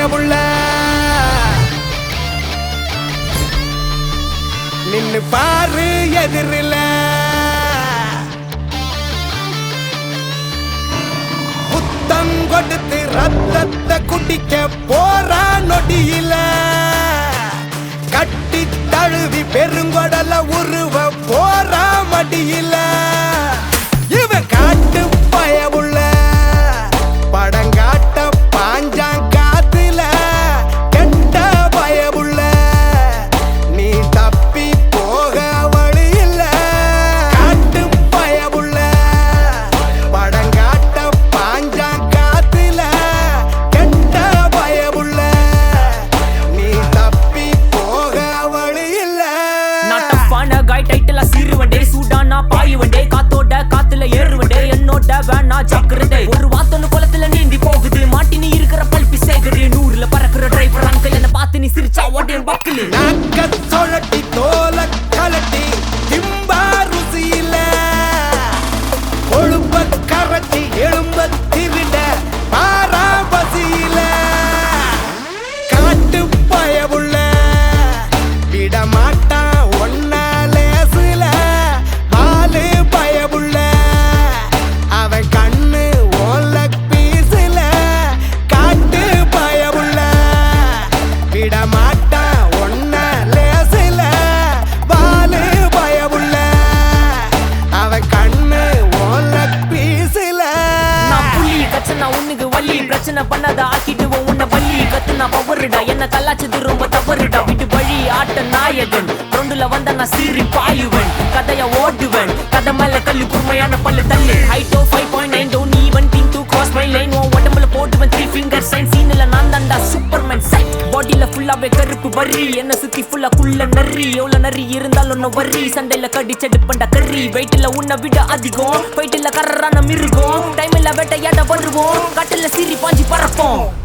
பயமுள்ள நின்னு பாரு எதிரில புத்தம் கொடுத்து ரத்தத்தை குடிக்க போறா நொடியில கட்டி தழுவி பெருங்கொடல உருவ போறா மடியில இவன் காட்டு பயமுள்ள படங்காட்ட பாஞ்சாங் காத்துல கெட்ட பயமுள்ள நீ தப்பி போக வழி இல்ல காட்டு பயமுள்ள படங்காட்ட பாஞ்சாங் காத்துல கெட்ட பயமுள்ள நீ தப்பி போக வழி இல்ல நான் டஃப்பான காய் டைட்டிலா சீருவண்டே சூடானா பாயுவண்டே காத்தோட காத்துல ஏறுவண்டே என்னோட வேணா ஜாக்கிரதை ஒரு வாத்தொன்னு குளத்துல நீந்தி போகுது மாட்டி நீ இருக்கிற பல்பி சேகரு நூறுல பறக்குற டிரைவர் அங்கிள் என்ன பார்த்து நீ சிரிச்சா ஓட்டேன் பக்கிலு நாக்க சொழட்டி தோல கலட்டி திம்பா ருசியில கொழுப்ப கரட்டி எலும்ப திருட பாரா பசியில காட்டு பயமுள்ள விடமாட்டான் ஒன்ன லேசுல பாலு பயமுள்ள அவன் கண்ணு ஓல பீசுல காட்டு பயமுள்ள விடமாட்டான் ஒன்ன லேசுல பாலு பயமுள்ள அவன் கண்ணு ஓல பீசுல நான் புள்ளி கச்சனா உன்னுக்கு வள்ளி பிரச்சனை பண்ணாத ஆக்கிடுவோம் உன்னை வள்ளி கத்துனா பவருடா என்ன கலாச்சது ரொம்ப தவறுடா விட்டு வழி ஆட்ட நாயகன் ரொண்டுல வந்த நான் சீறி பாயுவன் கதைய ஓடுவன் கதை மேல கல்லு குருமையான பல்லு தள்ளு ஹைட்டோ five point nine don't even think to cross my line உன் உடம்புல போட்டுவன் த்ரீ ஃபிங்கர் சைன் சீனில் நான் தான்டா சூப்பர்மேன் சைட் பாடியில ஃபுல்லாவே கருப்பு வரி என்ன சுத்தி ஃபுல்லா குள்ள நரி எவ்வளவு நரி இருந்தாலும் ஒன்னும் வரி சண்டையில கடிச்செடுப்பண்டா கறி வெயிட்ல உன்னை விட அதிகம் ஃபைட்டில் கர்றான மிருகம் டைம்ல வேட்டையாட வருவோம் காட்டுல சீறி பாஞ்சி பறப்போம்